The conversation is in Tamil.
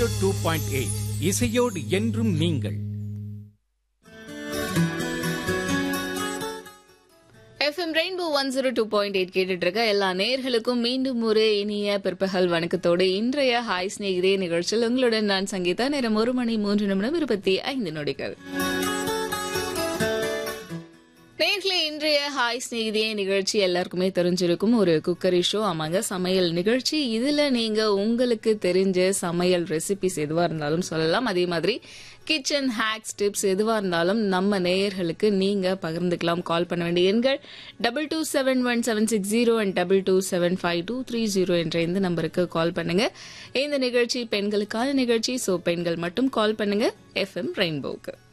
ஜீரோ டூ பாயிண்ட் எயிட் இசையோடு என்றும் நீங்கள் FM Rainbow one zero two point eight கேட்டுட்டு இருக்க எல்லா நேர்களுக்கும் மீண்டும் ஒரு இனிய பிற்பகல் வணக்கத்தோடு இன்றைய ஹாய் ஸ்நேகிதே நிகழ்ச்சியில் உங்களுடன் நான் சங்கீதா நேரம் ஒரு மணி மூன்று நிமிடம் இருபத்தி ஐந்து நொடிகள் நேர்களே இன்றைய ஹாய் ஸ்நேகிதியே நிகழ்ச்சி எல்லாருக்குமே தெரிஞ்சிருக்கும் ஒரு குக்கரி ஷோ ஆமாங்க சமையல் நிகழ்ச்சி இதுல நீங்க உங்களுக்கு தெரிஞ்ச சமையல் ரெசிபிஸ் எதுவா இருந்தாலும் சொல்லலாம் அதே மாதிரி கிச்சன் ஹேக்ஸ் டிப்ஸ் எதுவா இருந்தாலும் நம்ம நேயர்களுக்கு நீங்க பகிர்ந்துக்கலாம் கால் பண்ண வேண்டிய எண்கள் double two seven one seven six zero and double two seven five two three zero என்ற இந்த நம்பருக்கு கால் பண்ணுங்க இந்த நிகழ்ச்சி பெண்களுக்கான நிகழ்ச்சி சோ பெண்கள் மட்டும் கால் பண்ணுங்க எஃப்எம் ரெயின்போக்கு